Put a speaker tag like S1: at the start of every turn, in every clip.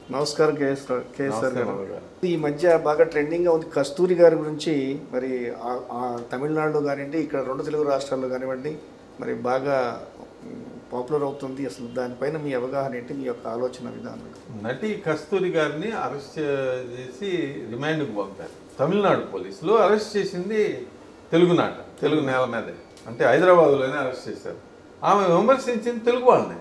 S1: నమస్కారం KS KSR గారు
S2: నమస్కారం గారు.
S1: ఈ మధ్య బాగా ట్రెండింగ్గా ఉంది కస్తూరి గారి గురించి మరి ఆ- ఆ తమిళనాడులో కానివ్వండి ఇక్కడ రెండు తెలుగు రాష్ట్రాల్లో కానివ్వండి మరి బాగా పాపులర్ అవుతుంది అసలు దానిపైన మీ అవగాహన ఏంటి మీ యొక్క ఆలోచన విధానం
S2: నటి కస్తూరి గారిని అరెస్ట్ చేసి రిమాండ్కి పంపారు తమిళనాడు పోలీసులు అరెస్ట్ చేసింది తెలుగునాట తెలుగు నేల మీదే అంటే హైదరాబాద్లోనే అరెస్ట్ చేశారు ఆమె విమర్శించింది తెలుగు వాళ్ళని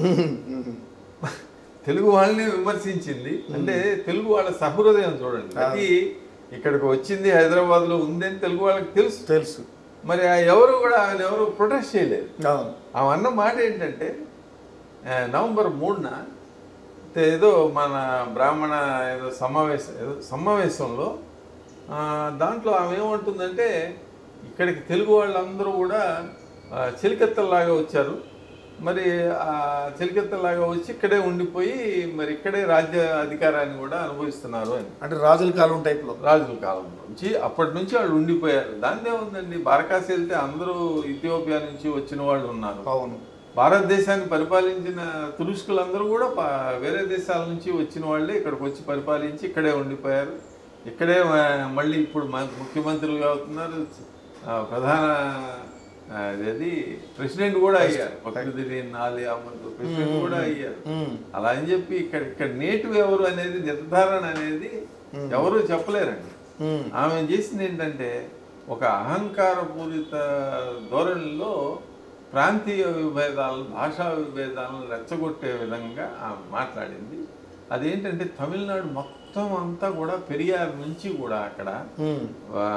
S2: తెలుగు వాళ్ళని విమర్శించింది అంటే తెలుగు వాళ్ళ సహృదయం చూడండి నటి ఇక్కడికి వచ్చింది హైదరాబాద్లో ఉందని తెలుగు వాళ్ళకి తెలుసు
S1: తెలుసు
S2: మరి ఆ ఎవరు కూడా ఆయన ఎవరు ప్రొటెస్ట్ చేయలేదు
S1: అవును
S2: ఆమె అన్న మాట ఏంటంటే ఆ, నవంబర్ మూడున ఏదో మన బ్రాహ్మణ ఏదో సమావేశం ఏదో సమావేశంలో ఆ, దాంట్లో ఆమె ఏమంటుందంటే ఇక్కడికి తెలుగు వాళ్ళందరూ కూడా ఆ, చెలికత్తల్లాగా వచ్చారు మరి ఆ చెలికత్తల్లాగా వచ్చి ఇక్కడే ఉండిపోయి మరి ఇక్కడే రాజ్య అధికారాన్ని కూడా అనుభవిస్తున్నారు అని
S1: అంటే రాజుల కాలం టైప్లో
S2: రాజుల కాలం నుంచి అప్పటి నుంచి వాళ్ళు ఉండిపోయారు దాందే ఉందండి బారకాసి వెళ్తే అందరూ ఇథియోపియా నుంచి వచ్చిన వాళ్ళు ఉన్నారు
S1: అవును
S2: భారతదేశాన్ని పరిపాలించిన తురుష్కులందరూ కూడా ప- వేరే దేశాల నుంచి వచ్చిన వాళ్ళే ఇక్కడికి వచ్చి పరిపాలించి ఇక్కడే ఉండిపోయారు ఇక్కడే మ- మళ్ళీ ఇప్పుడు మ- ముఖ్యమంత్రులుగా అవుతున్నారు ఆ, ప్రధాన ఆ, అదేది ప్రెసిడెంట్ కూడా అయ్యారు ఫక్రుద్దీన్ నాలి అహ్మద్ ప్రెసిడెంట్ కూడా అయ్యారు
S1: మ్మ్.
S2: అలా అని చెప్పి ఇక్కడ ఇక్కడ నేటివ్ ఎవరు అనేది నిర్ధారణ అనేది ఎవరు చెప్పలేరండి
S1: మ్మ్.
S2: ఆమె చేసింది ఏంటంటే ఒక అహంకారపూరిత ధోరణిలో ప్రాంతీయ విభేదాలను భాషా విభేదాలను రెచ్చగొట్టే విధంగా ఆమె మాట్లాడింది అదేంటంటే తమిళనాడు మొత్తం అంతా కూడా పెరియార్ నుంచి కూడా అక్కడ
S1: మ్మ్.
S2: ఆ,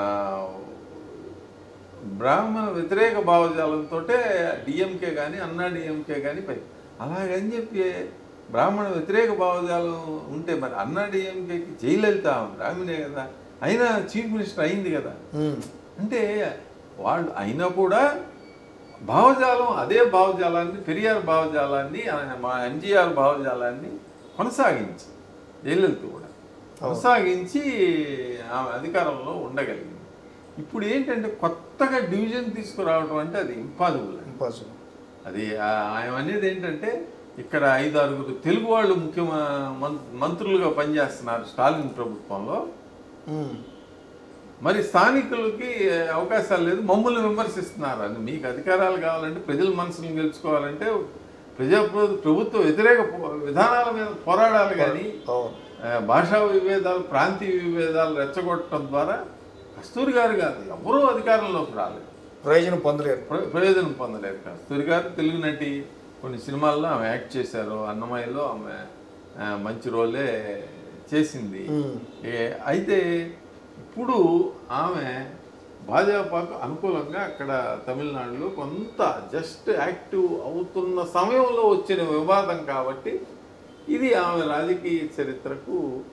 S2: బ్రాహ్మణ వ్యతిరేక భావజాలంతో డిఎంకే కానీ అన్నా డిఎంకే కానీ పై అలాగని చెప్పి బ్రాహ్మణ వ్యతిరేక భావజాలం ఉంటే మరి అన్నా డిఎంకేకి జయలలిత ఆమె బ్రాహ్మణే కదా అయినా చీఫ్ మినిస్టర్ అయింది కదా
S1: మ్మ్.
S2: అంటే వాళ్ళు అయినా కూడా భావజాలం అదే భావజాలాన్ని పెరియార్ భావజాలాన్ని ఆయన మా ఎంజీఆర్ భావజాలాన్ని కొనసాగించి జయలలిత కూడా కొనసాగించి ఆమె అధికారంలో ఉండగలిగింది ఇప్పుడు ఏంటంటే కొత్తగా డివిజన్ తీసుకురావడం అంటే అది ఇంపాసిబుల్
S1: ఇంపాసిబుల్
S2: అది ఆ- ఆయన అనేది ఏంటంటే ఇక్కడ ఐదు ఆరుగురు తెలుగు వాళ్ళు ముఖ్య మంత్రులుగా పనిచేస్తున్నారు స్టాలిన్ ప్రభుత్వంలో
S1: మ్మ్.
S2: మరి స్థానికులకి అవకాశాలు లేదు మమ్మల్ని విమర్శిస్తున్నారు అని మీకు అధికారాలు కావాలంటే ప్రజల మనసును గెలుచుకోవాలంటే ప్రజా ప్రభుత్వ వ్యతిరేక పో- విధానాల మీద పోరాడాలి కానీ
S1: అవును
S2: ఆ, భాషా విభేదాలు ప్రాంతీయ విభేదాలు రెచ్చగొట్టడం ద్వారా కస్తూరి గారు కాదు ఎవరూ అధికారంలోకి రాలేదు
S1: ప్రయోజనం పొందలేరు
S2: ప్ర- ప్రయోజనం పొందలేదు కస్తూరి గారు తెలుగు నటి కొన్ని సినిమాల్లో ఆమె యాక్ట్ చేశారు అన్నమయ్యలో ఆమె ఆ, మంచి రోలే చేసింది
S1: మ్మ్.
S2: ఏ- అయితే ఇప్పుడు ఆమె భాజపాకు అనుకూలంగా అక్కడ తమిళనాడులో కొంత జస్ట్ యాక్టివ్ అవుతున్న సమయంలో వచ్చిన వివాదం కాబట్టి ఇది ఆమె రాజకీయ చరిత్రకు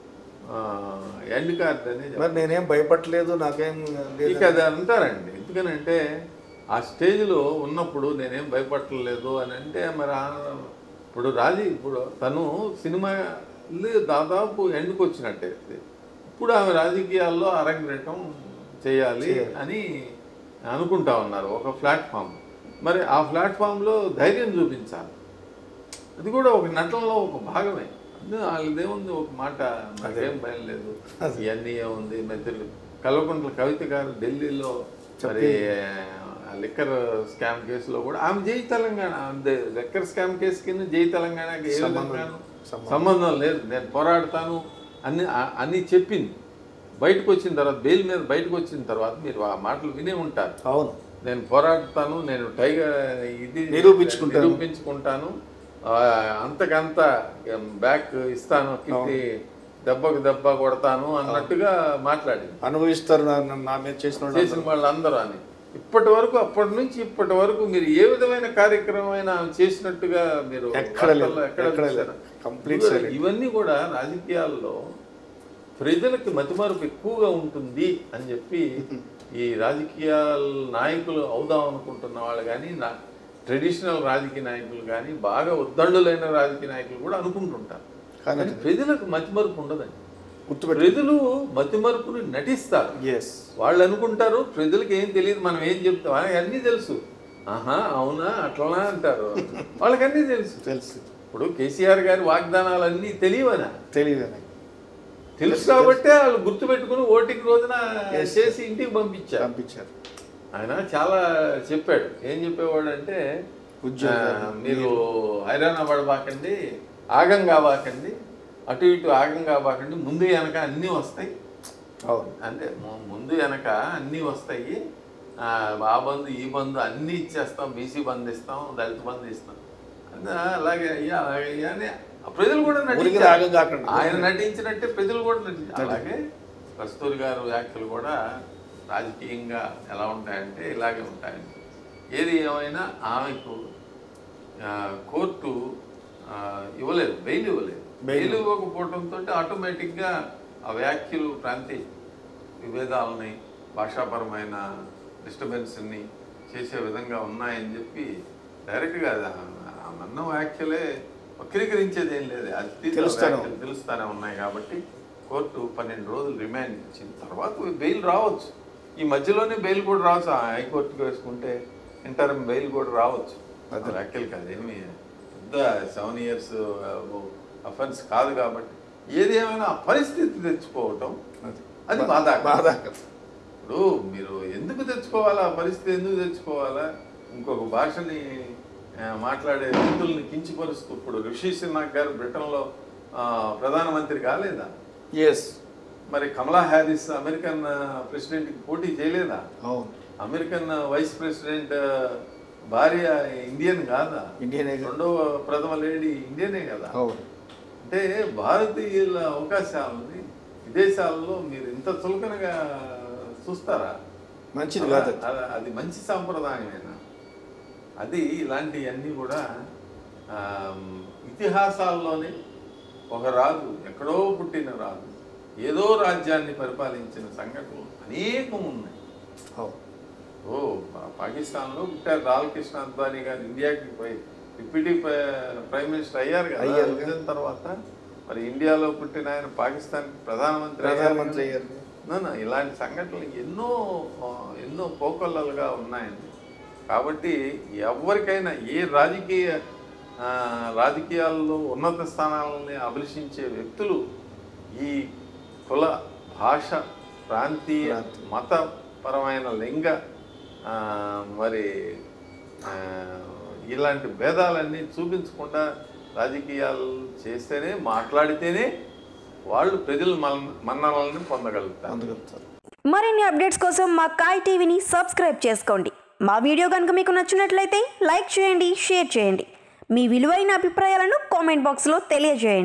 S2: ఎండ్ కార్డ్ అనే చెప్పాలి.
S1: మరి నేనేం భయపడలేదు నాకేం లేదు
S2: ఇక అది అంటారండి ఎందుకనంటే ఆ స్టేజ్లో ఉన్నప్పుడు నేనేం భయపడలేదు అని అంటే మరి ఆ- ఇప్పుడు రాజీ ఇప్పుడు తను సినిమా దాదాపు ఎండ్కి వచ్చినట్టే ఇప్పుడు ఆమె రాజకీయాల్లో అరంగేటం చేయాలి అని అనుకుంటా ఉన్నారు ఒక ప్లాట్ఫామ్ మరి ఆ ప్లాట్ఫామ్లో ధైర్యం చూపించాలి అది కూడా ఒక నటనలో ఒక భాగమే అందు వాళ్ళదేముంది ఒక మాట నాకేం భయం లేదు ఇవన్నీ ఏముంది మెదడు కల్వకుంట్ల కవిత గారు ఢిల్లీలో మరి ఆ లిక్కర్ స్కామ్ కేసులో కూడా ఆమె జై తెలంగాణ అంతే లిక్కర్ స్కామ్ కేసు కింద జై తెలంగాణకి ఏ విధంగానూ సంబంధం లేదు నేను పోరాడతాను అన్ని ఆ- అన్ని చెప్పింది బయటకు వచ్చిన తర్వాత బెయిల్ మీద బయటకు వచ్చిన తర్వాత మీరు ఆ మాటలు వినే ఉంటారు
S1: అవును
S2: నేను పోరాడుతాను నేను టైగర్ ఇది
S1: నిరూపించుకుంటాను.
S2: నిరూపించుకుంటాను ఆ, అంతకంత బ్యాక్ ఇస్తాను కిట్టి దెబ్బకు దెబ్బ కొడతాను అన్నట్టుగా మాట్లాడింది
S1: అనుభవిస్తారు నా- నా- నా మీద చేసిన వాళ్ళు
S2: చేసిన వాళ్ళందరూ అని ఇప్పటి వరకు అప్పటి నుంచి ఇప్పటి వరకు మీరు ఏ విధమైన కార్యక్రమం అయినా ఆమె చేసినట్టుగా మీరు
S1: ఎక్కడ లేదు,
S2: వార్తల్లో ఎక్కడ
S1: ఎక్కడ లేదు.
S2: చూసారా?
S1: Complete
S2: ఇదిగో
S1: silent.
S2: ఇవన్నీ కూడా రాజకీయాల్లో ప్రజలకి మతిమరుపు ఎక్కువగా ఉంటుంది అని చెప్పి ఈ రాజకీయాల నాయకులు అవుదాం అనుకుంటున్న వాళ్ళు కానీ నా ట్రెడిషనల్ రాజకీయ నాయకులు కానీ బాగా ఉద్దండులైన రాజకీయ నాయకులు కూడా అనుకుంటుంటారు
S1: కానీ
S2: కానీ ప్రజలకు మతిమరుపు ఉండదండి
S1: గుర్తుపెట్టి
S2: ప్రజలు మతిమరుపుని నటిస్తారు
S1: ఎస్
S2: వాళ్ళు అనుకుంటారు ప్రజలకు ఏం తెలియదు మనం ఏం చెప్తాం వాళ్ళకి అన్నీ తెలుసు ఆహా అవునా అట్లనా అంటారు వాళ్ళకి అన్నీ తెలుసు
S1: తెలుసు
S2: ఇప్పుడు కేసీఆర్ గారి వాగ్దానాలన్నీ తెలియవనా
S1: తెలియదు
S2: తెలుసు కాబట్టే వాళ్ళు గుర్తుపెట్టుకుని ఓటింగ్ రోజున
S1: Yes.
S2: చేసి ఇంటికి పంపించారు
S1: పంపించారు
S2: ఆయన చాలా చెప్పాడు ఏం చెప్పేవాడు అంటే
S1: ఉద్యోగాలు,
S2: మీరు హైరాణ పడబాకండి ఆగం కాబాకండి అటు ఇటు ఆగం కాబాకండి ముందు వెనక అన్నీ వస్తాయి
S1: అవును
S2: అంటే ము- ముందు వెనక అన్నీ వస్తాయి ఆ, ఆ బంధు ఈ బంధు అన్నీ ఇచ్చేస్తాం బీసీ బంధు ఇస్తాం దళిత బంధు ఇస్తాం అందా అలాగే అయ్యా అలాగే అయ్యా అని ఆ ప్రజలు కూడా
S1: ఊరికి
S2: నటించారు.
S1: రాగం కాకుండా.
S2: ఆయన నటించినట్టే ప్రజలు కూడా నటించారు అలాగే కస్తూరి గారు వ్యాఖ్యలు కూడా రాజకీయంగా ఎలా ఉంటాయంటే ఇలాగే ఉంటాయండి ఏది ఏమైనా ఆమెకు ఆ, కోర్టు ఆ, ఇవ్వలేదు బెయిల్ ఇవ్వలేదు బెయిల్ ఇవ్వకపోవడంతో ఆటోమేటిక్గా ఆ వ్యాఖ్యలు ప్రాంతీయ విభేదాలని భాషాపరమైన డిస్టర్బెన్స్ని చేసే విధంగా ఉన్నాయని చెప్పి డైరెక్ట్గా అన్న వ్యాఖ్యలే వక్రీకరించేది ఏం లేదు అది
S1: తెలుస్తానే
S2: వ్యాఖ్యలు తెలుస్తానే ఉన్నాయి కాబట్టి కోర్టు పన్నెండు రోజులు రిమాండ్ ఇచ్చిన తర్వాత బెయిల్ రావచ్చు ఈ మధ్యలోనే బెయిల్ కూడా రావచ్చు ఆ హైకోర్టుకి వేసుకుంటే ఇంటర్మ్ బెయిల్ కూడా రావచ్చు
S1: అదే.
S2: వ్యాఖ్యలు కాదు ఏమి పెద్ద సెవెన్ ఇయర్స్ అఫెన్స్ కాదు కాబట్టి ఏది ఏమైనా ఆ పరిస్థితి తెచ్చుకోవటం
S1: అది.
S2: అది బాధాకరం.
S1: బాధాకరం
S2: ఇప్పుడు మీరు ఎందుకు తెచ్చుకోవాలా ఆ పరిస్థితి ఎందుకు తెచ్చుకోవాలా ఇంకొక భాషని ఆ, మాట్లాడే వ్యక్తుల్ని కించిపరుస్తూ ఇప్పుడు రిషి సినాక్ గారు బ్రిటన్లో ఆ, ప్రధానమంత్రి కాలేదా
S1: ఎస్
S2: మరి కమలా హ్యారిస్ అమెరికన్ ప్రెసిడెంట్కి పోటీ చేయలేదా
S1: అవును
S2: అమెరికన్ వైస్ ప్రెసిడెంట్ భార్య ఇండియన్ కాదా
S1: ఇండియనే కదా.
S2: రెండవ ప్రథమ లేడీ ఇండియనే కదా
S1: అవును
S2: అంటే భారతీయుల అవకాశాలని విదేశాల్లో మీరు ఇంత చులకనగా చూస్తారా
S1: మంచిది కాదు అది.
S2: అలా- అది మంచి సాంప్రదాయమేనా అది ఇలాంటివన్నీ కూడా ఆమ్, ఇతిహాసాల్లోనే ఒక రాజు ఎక్కడో పుట్టిన రాజు ఏదో రాజ్యాన్ని పరిపాలించిన సంఘటనలు అనేకం ఉన్నాయి
S1: అవును
S2: ఓ పా- పాకిస్తాన్లో పుట్టారు లాల్కృష్ణ అద్వానీ గారు ఇండియాకి పోయి డిప్యూటీ ప్ర- ప్రైమ్ మినిస్టర్ అయ్యారు కదా
S1: అయ్యారు.
S2: విభజన తర్వాత మరి ఇండియాలో పుట్టిన ఆయన పాకిస్తాన్ ప్రధానమంత్రి
S1: ప్రధానమంత్రి
S2: అయ్యారు
S1: అయ్యారు
S2: నా, నా, ఇలాంటి సంఘటనలు ఎన్నో ఆ, ఎన్నో పోకళ్ళలుగా ఉన్నాయండి కాబట్టి ఎవరికైనా ఏ రాజకీయ ఆ, రాజకీయాల్లో ఉన్నత స్థానాలని అభిలషించే వ్యక్తులు ఈ కుల భాష ప్రాంతీయ
S1: ప్రాంతీయ.
S2: మతపరమైన లింగ ఆ, మరి ఆ, ఇలాంటి భేదాలన్నీ చూపించకుండా రాజకీయాలు చేస్తేనే మాట్లాడితేనే వాళ్ళు ప్రజల మన్- మన్ననల్ని పొందగలుగుతారు
S1: అందుగలుగుతారు
S3: మరిన్ని అప్డేట్స్ కోసం మా కాయ్ టీవీని సబ్స్క్రైబ్ చేసుకోండి మా వీడియో కనుక మీకు నచ్చినట్లయితే లైక్ చేయండి షేర్ చేయండి మీ విలువైన అభిప్రాయాలను కామెంట్ బాక్స్లో తెలియజేయండి